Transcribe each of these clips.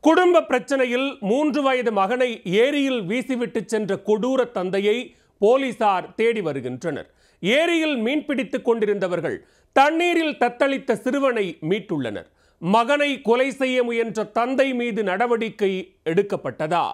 குடும்ப பிரச்சனையில் மூன்று வயது மகனை ஏரியில் வீசிவிட்டு சென்ற கொடூர தந்தையை போலீசார் தேடி வருகின்றனர் ஏரியில் மீன்பிடித்துக் கொண்டிருந்தவர்கள் தண்ணீரில் தத்தளித்த சிறுவனை மீட்டுள்ளனர் மகனை கொலை செய்ய முயன்ற தந்தை மீது நடவடிக்கை எடுக்கப்பட்டதா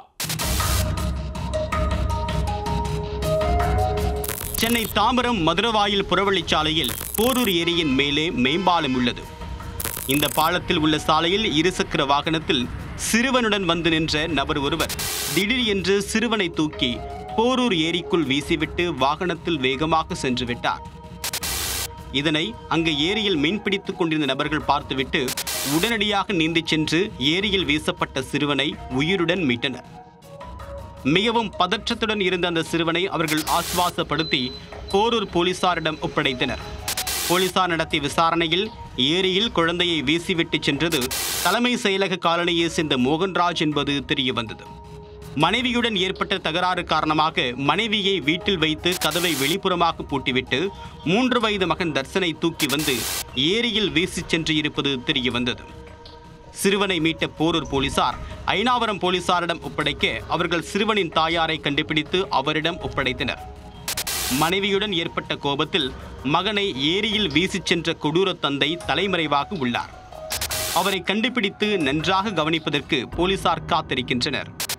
சென்னை தாம்பரம் மதுரவாயில் புறவழிச்சாலையில் போரூர் ஏரியின் மேலே மேம்பாலம் உள்ளது இந்த பாலத்தில் உள்ள சாலையில் இருசக்கர வாகனத்தில் சிறுவனுடன் வந்து நின்ற நபர் ஒருவர் திடீர் என்று சிறுவனை தூக்கி போரூர் ஏரிக்குள் வீசிவிட்டு வாகனத்தில் வேகமாக சென்று விட்டார் இதனை அங்கு ஏரியில் மீன்பிடித்துக் கொண்டிருந்த நபர்கள் பார்த்துவிட்டு உடனடியாக நீந்திச் சென்று ஏரியில் வீசப்பட்ட சிறுவனை உயிருடன் மீட்டனர் மிகவும் பதற்றத்துடன் இருந்த அந்த சிறுவனை அவர்கள் ஆஸ்வாசப்படுத்தி போரூர் போலீசாரிடம் ஒப்படைத்தனர் போலீசார் நடத்திய விசாரணையில் ஏரியில் குழந்தையை வீசிவிட்டு சென்றது தலைமை செயலக காலனியை சேர்ந்த மோகன்ராஜ் என்பது தெரிய வந்தது மனைவியுடன் ஏற்பட்ட தகராறு காரணமாக மனைவியை வீட்டில் வைத்து கதவை வெளிப்புறமாக பூட்டிவிட்டு மூன்று வயது மகன் தர்சனை தூக்கி வந்து ஏரியில் வீசிச் சென்று இருப்பது தெரிய வந்தது சிறுவனை மீட்ட போரூர் போலீசார் ஐனாவரம் போலீசாரிடம் ஒப்படைக்க அவர்கள் சிறுவனின் தாயாரை கண்டுபிடித்து அவரிடம் ஒப்படைத்தனர் மனைவியுடன் ஏற்பட்ட கோபத்தில் மகனை ஏரியில் வீசிச் சென்ற கொடூர தந்தை தலைமறைவாக உள்ளார் அவரை கண்டுபிடித்து நன்றாக கவனிப்பதற்கு போலீசார் காத்திருக்கின்றனர்